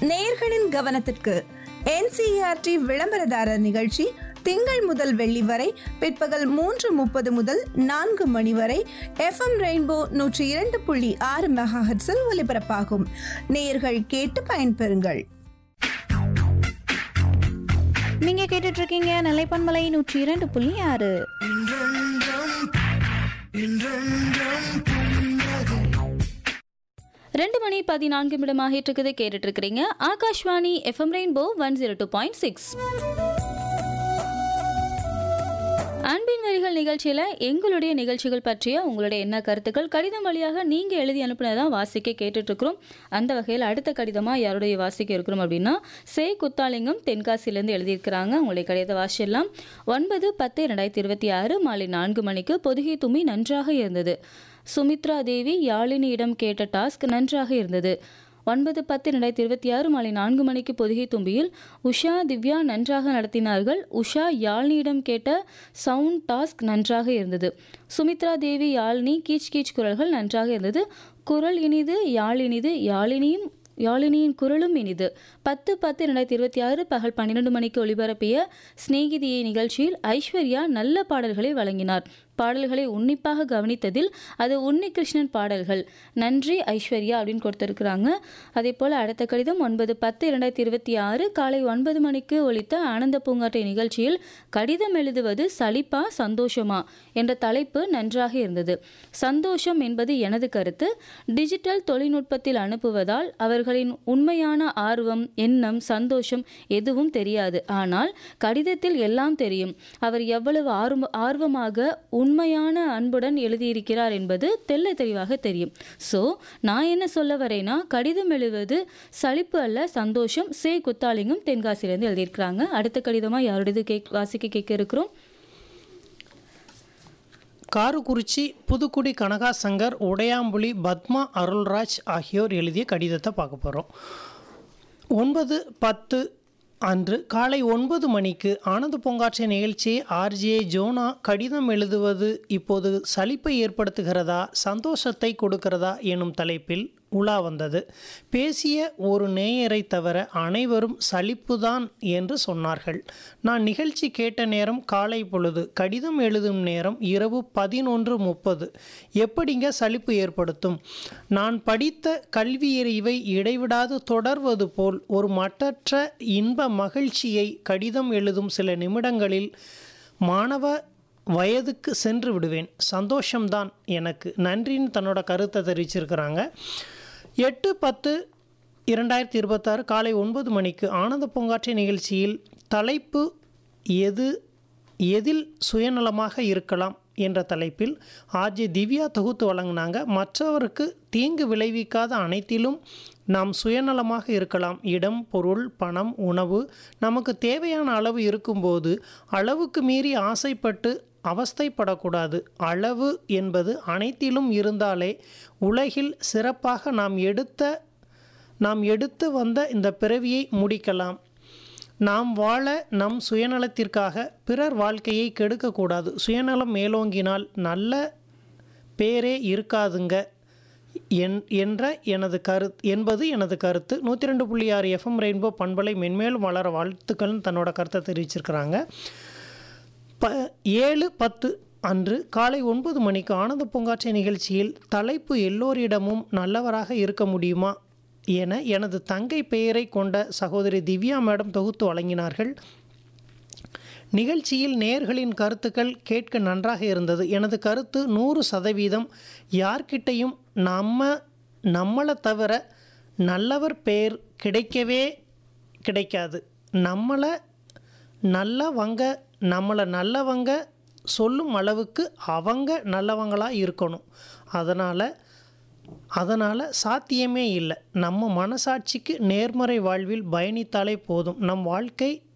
நேயர்களின் கவனத்திற்கு என்சிஆர்டி விளம்பரதாரர் நிகழ்ச்சி திங்கள் முதல் வெள்ளி வரை பிற்பகல் மூன்று முப்பது முதல் நான்கு மணி வரை எஃப்எம் ரெயின்போ நூற்றி இரண்டு புள்ளி ஆறு மெகாஹெட்ஸில் ஒலிபரப்பாகும் நேயர்கள் கேட்டு பயன்பெறுங்கள் நீங்க கேட்டுட்டு இருக்கீங்க நிலைப்பன்மலை நூற்றி இரண்டு புள்ளி ஆறு ரெண்டு மணி பதினான்கு நிமிடமாகிட்டு இருக்குது கேட்டுட்டு இருக்கிறீங்க Akashvani F M rainbow one zero two point six அன்பின் வரிகள் நிகழ்ச்சியில் எங்களுடைய நிகழ்ச்சிகள் பற்றிய உங்களுடைய என்ன கருத்துக்கள் கடிதம் வழியாக நீங்கள் எழுதி அனுப்புனதான் வாசிக்க கேட்டுட்ருக்குறோம் அந்த வகையில் அடுத்த கடிதமாக யாருடைய வாசிக்க இருக்கிறோம் அப்படின்னா சே குத்தாலிங்கம் தென்காசியிலேருந்து எழுதியிருக்கிறாங்க உங்களுடைய கடிதத்தை வாசிடலாம் ஒன்பது பத்து ரெண்டாயிரத்தி இருபத்தி ஆறு மாலை நான்கு மணிக்கு பொதுகை தும்மி நன்றாக இருந்தது சுமித்ரா தேவி யாழினியிடம் கேட்ட டாஸ்க் நன்றாக இருந்தது ஒன்பது பத்து ரெண்டாயிரத்தி இருபத்தி ஆறு மாலை நான்கு மணிக்கு பொதிகை தும்பியில் உஷா திவ்யா நன்றாக நடத்தினார்கள் உஷா யாழ்னியிடம் கேட்ட சவுண்ட் டாஸ்க் நன்றாக இருந்தது சுமித்ரா தேவி யாழ்னி கீச் கீச் குரல்கள் நன்றாக இருந்தது குரல் இனிது யாழ் இனிது யாழினியும் யாழினியின் குரலும் இனிது பத்து பத்து ரெண்டாயிரத்தி இருபத்தி ஆறு பகல் பன்னிரெண்டு மணிக்கு ஒளிபரப்பிய சிநேகிதியை நிகழ்ச்சியில் ஐஸ்வர்யா நல்ல பாடல்களை வழங்கினார் பாடல்களை உன்னிப்பாக கவனித்ததில் அது உன்னிகிருஷ்ணன் பாடல்கள் நன்றி ஐஸ்வர்யா அப்படின்னு கொடுத்துருக்குறாங்க அதே போல் அடுத்த கடிதம் ஒன்பது பத்து இரண்டாயிரத்தி இருபத்தி ஆறு காலை ஒன்பது மணிக்கு ஒலித்த ஆனந்த பூங்காற்றை நிகழ்ச்சியில் கடிதம் எழுதுவது சலிப்பா சந்தோஷமா என்ற தலைப்பு நன்றாக இருந்தது சந்தோஷம் என்பது எனது கருத்து டிஜிட்டல் தொழில்நுட்பத்தில் அனுப்புவதால் அவர்களின் உண்மையான ஆர்வம் எண்ணம் சந்தோஷம் எதுவும் தெரியாது ஆனால் கடிதத்தில் எல்லாம் தெரியும் அவர் எவ்வளவு ஆர்வ ஆர்வமாக உண்மையான அன்புடன் எழுதியிருக்கிறார் என்பது தெல்ல தெளிவாக தெரியும் ஸோ நான் என்ன சொல்ல வரேன்னா கடிதம் எழுதுவது சலிப்பு அல்ல சந்தோஷம் சே குத்தாலிங்கம் தென்காசியிலேருந்து எழுதியிருக்கிறாங்க அடுத்த கடிதமாக யாருடையது கேக் வாசிக்க கேட்க இருக்கிறோம் காரக்குறிச்சி புதுக்குடி கனகா சங்கர் உடையாம்புலி பத்மா அருள்ராஜ் ஆகியோர் எழுதிய கடிதத்தை பார்க்க போகிறோம் ஒன்பது பத்து அன்று காலை ஒன்பது மணிக்கு ஆனந்த பொங்காற்றை நிகழ்ச்சி ஆர்ஜே ஜோனா கடிதம் எழுதுவது இப்போது சலிப்பை ஏற்படுத்துகிறதா சந்தோஷத்தை கொடுக்கிறதா எனும் தலைப்பில் உலா வந்தது பேசிய ஒரு நேயரை தவிர அனைவரும் சலிப்புதான் என்று சொன்னார்கள் நான் நிகழ்ச்சி கேட்ட நேரம் காலை பொழுது கடிதம் எழுதும் நேரம் இரவு பதினொன்று முப்பது எப்படிங்க சலிப்பு ஏற்படுத்தும் நான் படித்த கல்வியறிவை இடைவிடாது தொடர்வது போல் ஒரு மட்டற்ற இன்ப மகிழ்ச்சியை கடிதம் எழுதும் சில நிமிடங்களில் மாணவ வயதுக்கு சென்று விடுவேன் சந்தோஷம்தான் எனக்கு நன்றின்னு தன்னோட கருத்தை தெரிவிச்சிருக்கிறாங்க எட்டு பத்து இரண்டாயிரத்தி இருபத்தாறு காலை ஒன்பது மணிக்கு ஆனந்த பூங்காற்றை நிகழ்ச்சியில் தலைப்பு எது எதில் சுயநலமாக இருக்கலாம் என்ற தலைப்பில் ஆர்ஜே திவ்யா தொகுத்து வழங்கினாங்க மற்றவருக்கு தீங்கு விளைவிக்காத அனைத்திலும் நாம் சுயநலமாக இருக்கலாம் இடம் பொருள் பணம் உணவு நமக்கு தேவையான அளவு இருக்கும்போது அளவுக்கு மீறி ஆசைப்பட்டு அவஸ்தைப்படக்கூடாது அளவு என்பது அனைத்திலும் இருந்தாலே உலகில் சிறப்பாக நாம் எடுத்த நாம் எடுத்து வந்த இந்த பிறவியை முடிக்கலாம் நாம் வாழ நம் சுயநலத்திற்காக பிறர் வாழ்க்கையை கெடுக்கக்கூடாது சுயநலம் மேலோங்கினால் நல்ல பேரே இருக்காதுங்க என் என்ற எனது கரு என்பது எனது கருத்து நூற்றி ரெண்டு புள்ளி ஆறு எஃப்எம் ரெயின்போ பண்பலை மென்மேலும் வளர வாழ்த்துக்கள்னு தன்னோட கருத்தை தெரிவிச்சிருக்கிறாங்க ப ஏழு பத்து அன்று காலை ஒன்பது மணிக்கு ஆனந்த பூங்காற்றை நிகழ்ச்சியில் தலைப்பு எல்லோரிடமும் நல்லவராக இருக்க முடியுமா என எனது தங்கை பெயரை கொண்ட சகோதரி திவ்யா மேடம் தொகுத்து வழங்கினார்கள் நிகழ்ச்சியில் நேர்களின் கருத்துக்கள் கேட்க நன்றாக இருந்தது எனது கருத்து நூறு சதவீதம் யார்கிட்டையும் நம்ம நம்மளை தவிர நல்லவர் பெயர் கிடைக்கவே கிடைக்காது நம்மளை நல்லவங்க நம்மளை நல்லவங்க சொல்லும் அளவுக்கு அவங்க நல்லவங்களாக இருக்கணும் அதனால் அதனால் சாத்தியமே இல்லை நம்ம மனசாட்சிக்கு நேர்மறை வாழ்வில் பயணித்தாலே போதும் நம் வாழ்க்கை